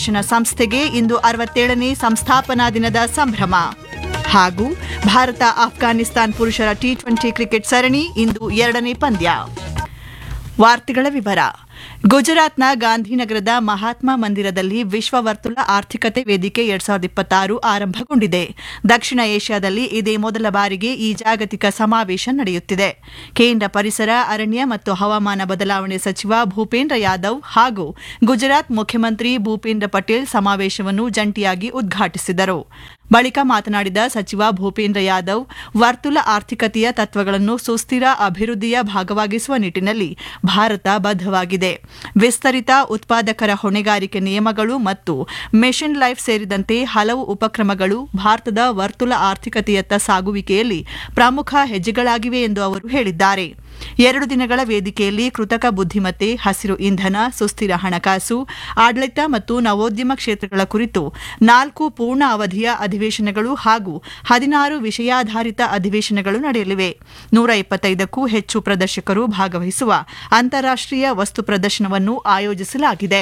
ದೂರದರ್ಶನ ಸಂಸ್ಥೆಗೆ ಇಂದು ಅರವತ್ತೇಳನೇ ಸಂಸ್ಥಾಪನಾ ದಿನದ ಸಂಭ್ರಮ ಹಾಗೂ ಭಾರತ ಆಫ್ಘಾನಿಸ್ತಾನ್ ಪುರುಷರ ಟಿ ಟ್ವೆಂಟಿ ಕ್ರಿಕೆಟ್ ಸರಣಿ ಇಂದು ಎರಡನೇ ಪಂದ್ಯ ವಾರ್ತೆಗಳ ವಿವರ ಗುಜರಾತ್ನ ಗಾಂಧಿನಗರದ ಮಹಾತ್ಮ ಮಂದಿರದಲ್ಲಿ ವಿಶ್ವ ವರ್ತುಲ ಆರ್ಥಿಕತೆ ವೇದಿಕೆ ಎರಡ್ ಸಾವಿರದ ಇಪ್ಪತ್ತಾರು ಆರಂಭಗೊಂಡಿದೆ ದಕ್ಷಿಣ ಏಷ್ಯಾದಲ್ಲಿ ಇದೇ ಮೊದಲ ಬಾರಿಗೆ ಈ ಜಾಗತಿಕ ಸಮಾವೇಶ ನಡೆಯುತ್ತಿದೆ ಕೇಂದ್ರ ಪರಿಸರ ಅರಣ್ಯ ಮತ್ತು ಹವಾಮಾನ ಬದಲಾವಣೆ ಸಚಿವ ಭೂಪೇಂದ್ರ ಯಾದವ್ ಹಾಗೂ ಗುಜರಾತ್ ಮುಖ್ಯಮಂತ್ರಿ ಭೂಪೇಂದ್ರ ಪಟೇಲ್ ಸಮಾವೇಶವನ್ನು ಜಂಟಿಯಾಗಿ ಉದ್ಘಾಟಿಸಿದರು ಬಳಿಕ ಮಾತನಾಡಿದ ಸಚಿವ ಭೂಪೇಂದ್ರ ಯಾದವ್ ವರ್ತುಲ ಆರ್ಥಿಕತೆಯ ತತ್ವಗಳನ್ನು ಸುಸ್ಥಿರ ಅಭಿವೃದ್ಧಿಯ ಭಾಗವಾಗಿಸುವ ನಿಟ್ಟಿನಲ್ಲಿ ಭಾರತ ಬದ್ಧವಾಗಿದೆ ವಿಸ್ತರಿತ ಉತ್ಪಾದಕರ ಹೊಣೆಗಾರಿಕೆ ನಿಯಮಗಳು ಮತ್ತು ಮೆಷಿನ್ ಲೈಫ್ ಸೇರಿದಂತೆ ಹಲವು ಉಪಕ್ರಮಗಳು ಭಾರತದ ವರ್ತುಲ ಆರ್ಥಿಕತೆಯತ್ತ ಸಾಗುವಿಕೆಯಲ್ಲಿ ಪ್ರಮುಖ ಹೆಜ್ಜೆಗಳಾಗಿವೆ ಎಂದು ಅವರು ಹೇಳಿದ್ದಾರೆ ಎರಡು ದಿನಗಳ ವೇದಿಕೆಯಲ್ಲಿ ಕೃತಕ ಬುದ್ಧಿಮತ್ತೆ ಹಸಿರು ಇಂಧನ ಸುಸ್ಥಿರ ಹಣಕಾಸು ಆಡಳಿತ ಮತ್ತು ನವೋದ್ಯಮ ಕ್ಷೇತ್ರಗಳ ಕುರಿತು ನಾಲ್ಕು ಪೂರ್ಣ ಅವಧಿಯ ಅಧಿವೇಶನಗಳು ಹಾಗೂ ಹದಿನಾರು ವಿಷಯಾಧಾರಿತ ಅಧಿವೇಶನಗಳು ನಡೆಯಲಿವೆ ನೂರ ಇಪ್ಪತ್ತೈದಕ್ಕೂ ಹೆಚ್ಚು ಪ್ರದರ್ಶಕರು ಭಾಗವಹಿಸುವ ಅಂತಾರಾಷ್ಟೀಯ ವಸ್ತು ಪ್ರದರ್ಶನವನ್ನು ಆಯೋಜಿಸಲಾಗಿದೆ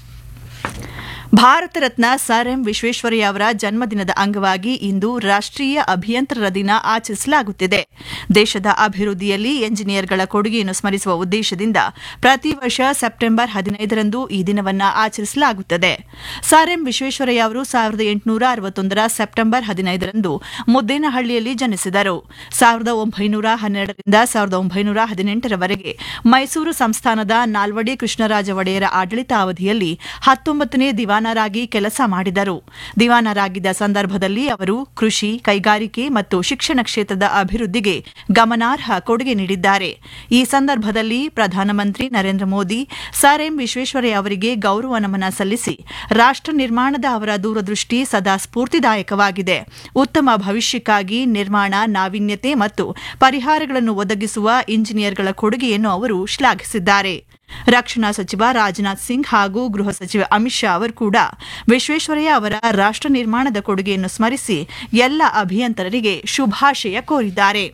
ಭಾರತ ರತ್ನ ಸರ್ ಎಂ ವಿಶ್ವೇಶ್ವರಯ್ಯ ಅವರ ಜನ್ಮದಿನದ ಅಂಗವಾಗಿ ಇಂದು ರಾಷ್ಟ್ರೀಯ ಅಭಿಯಂತರರ ದಿನ ಆಚರಿಸಲಾಗುತ್ತಿದೆ ದೇಶದ ಅಭಿವೃದ್ಧಿಯಲ್ಲಿ ಎಂಜಿನಿಯರ್ಗಳ ಕೊಡುಗೆಯನ್ನು ಸ್ಮರಿಸುವ ಉದ್ದೇಶದಿಂದ ಪ್ರತಿ ವರ್ಷ ಸೆಪ್ಟೆಂಬರ್ ಹದಿನೈದರಂದು ಈ ದಿನವನ್ನು ಆಚರಿಸಲಾಗುತ್ತದೆ ಸರ್ ಎಂ ವಿಶ್ವೇಶ್ವರಯ್ಯ ಅವರು ಸಾವಿರದ ಎಂಟುನೂರ ಅರವತ್ತೊಂದರ ಸೆಪ್ಟೆಂಬರ್ ಹದಿನೈದರಂದು ಮುದ್ದೇನಹಳ್ಳಿಯಲ್ಲಿ ಜನಿಸಿದರು ಸಾವಿರದ ಒಂಬೈನೂರ ಹನ್ನೆರಡರಿಂದ ಸಾವಿರದ ಒಂಬೈನೂರ ಹದಿನೆಂಟರವರೆಗೆ ಮೈಸೂರು ಸಂಸ್ಥಾನದ ನಾಲ್ವಡಿ ಕೃಷ್ಣರಾಜ ಒಡೆಯರ ಆಡಳಿತಾವಧಿಯಲ್ಲಿ ಹತ್ತೊಂಬತ್ತನೇ ದಿವಾನರಾಗಿ ಕೆಲಸ ಮಾಡಿದರು ದಿವಾನರಾಗಿದ್ದ ಸಂದರ್ಭದಲ್ಲಿ ಅವರು ಕೃಷಿ ಕೈಗಾರಿಕೆ ಮತ್ತು ಶಿಕ್ಷಣ ಕ್ಷೇತ್ರದ ಅಭಿವೃದ್ಧಿಗೆ ಗಮನಾರ್ಹ ಕೊಡುಗೆ ನೀಡಿದ್ದಾರೆ ಈ ಸಂದರ್ಭದಲ್ಲಿ ಪ್ರಧಾನಮಂತ್ರಿ ನರೇಂದ್ರ ಮೋದಿ ಸರ್ ಎಂ ವಿಶ್ವೇಶ್ವರಯ್ಯ ಅವರಿಗೆ ಗೌರವ ನಮನ ಸಲ್ಲಿಸಿ ರಾಷ್ಟ್ರ ನಿರ್ಮಾಣದ ಅವರ ದೂರದೃಷ್ಟಿ ಸದಾ ಸ್ಫೂರ್ತಿದಾಯಕವಾಗಿದೆ ಉತ್ತಮ ಭವಿಷ್ಯಕ್ಕಾಗಿ ನಿರ್ಮಾಣ ನಾವೀನ್ಯತೆ ಮತ್ತು ಪರಿಹಾರಗಳನ್ನು ಒದಗಿಸುವ ಇಂಜಿನಿಯರ್ಗಳ ಕೊಡುಗೆಯನ್ನು ಅವರು ಶ್ಲಾಘಿಸಿದ್ದಾರೆ ರಕ್ಷಣಾ ಸಚಿವ ರಾಜನಾಥ್ ಸಿಂಗ್ ಹಾಗೂ ಗೃಹ ಸಚಿವ ಅಮಿತ್ ಶಾ ಅವರು ಕೂಡ ವಿಶ್ವೇಶ್ವರಯ್ಯ ಅವರ ರಾಷ್ಟ್ರ ನಿರ್ಮಾಣದ ಕೊಡುಗೆಯನ್ನು ಸ್ಮರಿಸಿ ಎಲ್ಲ ಅಭಿಯಂತರರಿಗೆ ಶುಭಾಶಯ ಕೋರಿದ್ದಾರೆ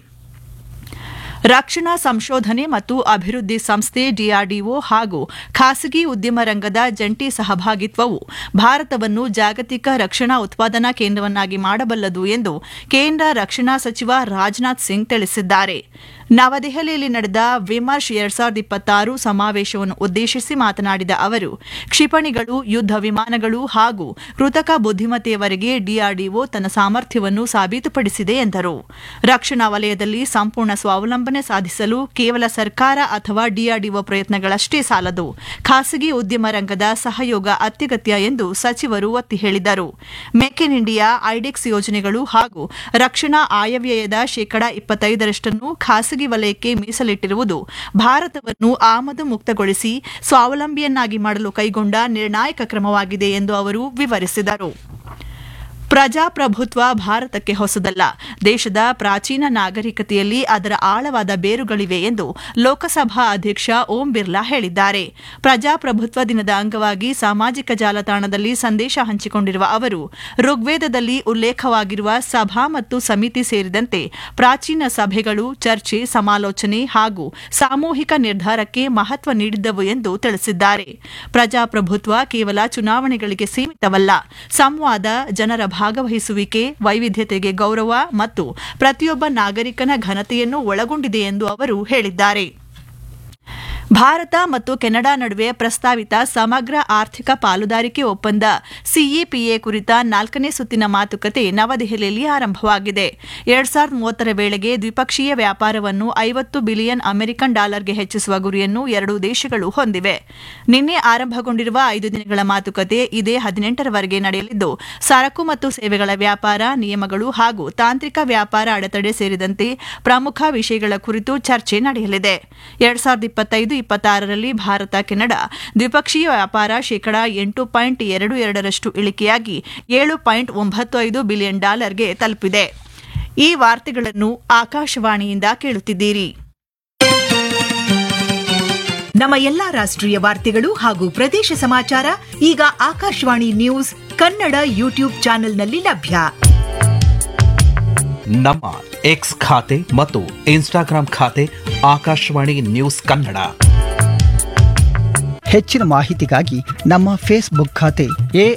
ರಕ್ಷಣಾ ಸಂಶೋಧನೆ ಮತ್ತು ಅಭಿವೃದ್ಧಿ ಸಂಸ್ಥೆ ಡಿಆರ್ಡಿಒ ಹಾಗೂ ಖಾಸಗಿ ಉದ್ಯಮ ರಂಗದ ಜಂಟಿ ಸಹಭಾಗಿತ್ವವು ಭಾರತವನ್ನು ಜಾಗತಿಕ ರಕ್ಷಣಾ ಉತ್ಪಾದನಾ ಕೇಂದ್ರವನ್ನಾಗಿ ಮಾಡಬಲ್ಲದು ಎಂದು ಕೇಂದ್ರ ರಕ್ಷಣಾ ಸಚಿವ ರಾಜನಾಥ್ ಸಿಂಗ್ ತಿಳಿಸಿದ್ದಾರೆ ನವದೆಹಲಿಯಲ್ಲಿ ನಡೆದ ವಿಮರ್ಶ್ ಎರಡ್ ಸಾವಿರದ ಇಪ್ಪತ್ತಾರು ಸಮಾವೇಶವನ್ನು ಉದ್ದೇಶಿಸಿ ಮಾತನಾಡಿದ ಅವರು ಕ್ಷಿಪಣಿಗಳು ಯುದ್ಧ ವಿಮಾನಗಳು ಹಾಗೂ ಕೃತಕ ಬುದ್ಧಿಮತ್ತೆಯವರೆಗೆ ಡಿಆರ್ಡಿಒ ತನ್ನ ಸಾಮರ್ಥ್ಯವನ್ನು ಸಾಬೀತುಪಡಿಸಿದೆ ಎಂದರು ರಕ್ಷಣಾ ವಲಯದಲ್ಲಿ ಸಂಪೂರ್ಣ ಸ್ವಾವಲಂಬನೆ ಸಾಧಿಸಲು ಕೇವಲ ಸರ್ಕಾರ ಅಥವಾ ಡಿಆರ್ಡಿಒ ಪ್ರಯತ್ನಗಳಷ್ಟೇ ಸಾಲದು ಖಾಸಗಿ ಉದ್ಯಮ ರಂಗದ ಸಹಯೋಗ ಅತ್ಯಗತ್ಯ ಎಂದು ಸಚಿವರು ಒತ್ತಿ ಹೇಳಿದರು ಮೇಕ್ ಇನ್ ಇಂಡಿಯಾ ಐಡೆಕ್ಸ್ ಯೋಜನೆಗಳು ಹಾಗೂ ರಕ್ಷಣಾ ಆಯವ್ಯಯದ ಶೇಕಡಾ ಇಪ್ಪತ್ತೈದರಷ್ಟನ್ನು ಖಾಸಗಿ ವಲಯಕ್ಕೆ ಮೀಸಲಿಟ್ಟಿರುವುದು ಭಾರತವನ್ನು ಆಮದು ಮುಕ್ತಗೊಳಿಸಿ ಸ್ವಾವಲಂಬಿಯನ್ನಾಗಿ ಮಾಡಲು ಕೈಗೊಂಡ ನಿರ್ಣಾಯಕ ಕ್ರಮವಾಗಿದೆ ಎಂದು ಅವರು ವಿವರಿಸಿದರು ಪ್ರಜಾಪ್ರಭುತ್ವ ಭಾರತಕ್ಕೆ ಹೊಸದಲ್ಲ ದೇಶದ ಪ್ರಾಚೀನ ನಾಗರಿಕತೆಯಲ್ಲಿ ಅದರ ಆಳವಾದ ಬೇರುಗಳಿವೆ ಎಂದು ಲೋಕಸಭಾ ಅಧ್ಯಕ್ಷ ಓಂ ಬಿರ್ಲಾ ಹೇಳಿದ್ದಾರೆ ಪ್ರಜಾಪ್ರಭುತ್ವ ದಿನದ ಅಂಗವಾಗಿ ಸಾಮಾಜಿಕ ಜಾಲತಾಣದಲ್ಲಿ ಸಂದೇಶ ಹಂಚಿಕೊಂಡಿರುವ ಅವರು ಋಗ್ವೇದದಲ್ಲಿ ಉಲ್ಲೇಖವಾಗಿರುವ ಸಭಾ ಮತ್ತು ಸಮಿತಿ ಸೇರಿದಂತೆ ಪ್ರಾಚೀನ ಸಭೆಗಳು ಚರ್ಚೆ ಸಮಾಲೋಚನೆ ಹಾಗೂ ಸಾಮೂಹಿಕ ನಿರ್ಧಾರಕ್ಕೆ ಮಹತ್ವ ನೀಡಿದ್ದವು ಎಂದು ತಿಳಿಸಿದ್ದಾರೆ ಪ್ರಜಾಪ್ರಭುತ್ವ ಕೇವಲ ಚುನಾವಣೆಗಳಿಗೆ ಸೀಮಿತವಲ್ಲ ಸಂವಾದ ಜನರ ಭಾಗವಹಿಸುವಿಕೆ ವೈವಿಧ್ಯತೆಗೆ ಗೌರವ ಮತ್ತು ಪ್ರತಿಯೊಬ್ಬ ನಾಗರಿಕನ ಘನತೆಯನ್ನು ಒಳಗೊಂಡಿದೆ ಎಂದು ಅವರು ಹೇಳಿದ್ದಾರೆ ಭಾರತ ಮತ್ತು ಕೆನಡಾ ನಡುವೆ ಪ್ರಸ್ತಾವಿತ ಸಮಗ್ರ ಆರ್ಥಿಕ ಪಾಲುದಾರಿಕೆ ಒಪ್ಪಂದ ಸಿಇಪಿಎ ಕುರಿತ ನಾಲ್ಕನೇ ಸುತ್ತಿನ ಮಾತುಕತೆ ನವದೆಹಲಿಯಲ್ಲಿ ಆರಂಭವಾಗಿದೆ ಎರಡ್ ಸಾವಿರದ ಮೂವತ್ತರ ವೇಳೆಗೆ ದ್ವಿಪಕ್ಷೀಯ ವ್ಯಾಪಾರವನ್ನು ಐವತ್ತು ಬಿಲಿಯನ್ ಅಮೆರಿಕನ್ ಡಾಲರ್ಗೆ ಹೆಚ್ಚಿಸುವ ಗುರಿಯನ್ನು ಎರಡೂ ದೇಶಗಳು ಹೊಂದಿವೆ ನಿನ್ನೆ ಆರಂಭಗೊಂಡಿರುವ ಐದು ದಿನಗಳ ಮಾತುಕತೆ ಇದೇ ಹದಿನೆಂಟರವರೆಗೆ ನಡೆಯಲಿದ್ದು ಸರಕು ಮತ್ತು ಸೇವೆಗಳ ವ್ಯಾಪಾರ ನಿಯಮಗಳು ಹಾಗೂ ತಾಂತ್ರಿಕ ವ್ಯಾಪಾರ ಅಡೆತಡೆ ಸೇರಿದಂತೆ ಪ್ರಮುಖ ವಿಷಯಗಳ ಕುರಿತು ಚರ್ಚೆ ನಡೆಯಲಿದೆ ಎರಡ್ ಸಾವಿರದ ಇಪ್ಪತ್ತೈದು ಇಪ್ಪತ್ತಾರರಲ್ಲಿ ಭಾರತ ಕೆನಡಾ ದ್ವಿಪಕ್ಷೀಯ ವ್ಯಾಪಾರ ಶೇಕಡಾ ಎಂಟು ಪಾಯಿಂಟ್ ಎರಡು ಎರಡರಷ್ಟು ಇಳಿಕೆಯಾಗಿ ಏಳು ಪಾಯಿಂಟ್ ಒಂಬತ್ತು ಐದು ಬಿಲಿಯನ್ ಡಾಲರ್ಗೆ ತಲುಪಿದೆ ಈ ವಾರ್ತೆಗಳನ್ನು ಆಕಾಶವಾಣಿಯಿಂದ ಕೇಳುತ್ತಿದ್ದೀರಿ ನಮ್ಮ ಎಲ್ಲಾ ರಾಷ್ಟ್ರೀಯ ವಾರ್ತೆಗಳು ಹಾಗೂ ಪ್ರದೇಶ ಸಮಾಚಾರ ಈಗ ಆಕಾಶವಾಣಿ ನ್ಯೂಸ್ ಕನ್ನಡ ಯೂಟ್ಯೂಬ್ ಚಾನೆಲ್ನಲ್ಲಿ ಲಭ್ಯ ನಮ್ಮ ಎಕ್ಸ್ ಖಾತೆ ಮತ್ತು ಇನ್ಸ್ಟಾಗ್ರಾಂ ಖಾತೆ ಆಕಾಶವಾಣಿ ನ್ಯೂಸ್ ಕನ್ನಡ ಹೆಚ್ಚಿನ ಮಾಹಿತಿಗಾಗಿ ನಮ್ಮ ಫೇಸ್ಬುಕ್ ಖಾತೆ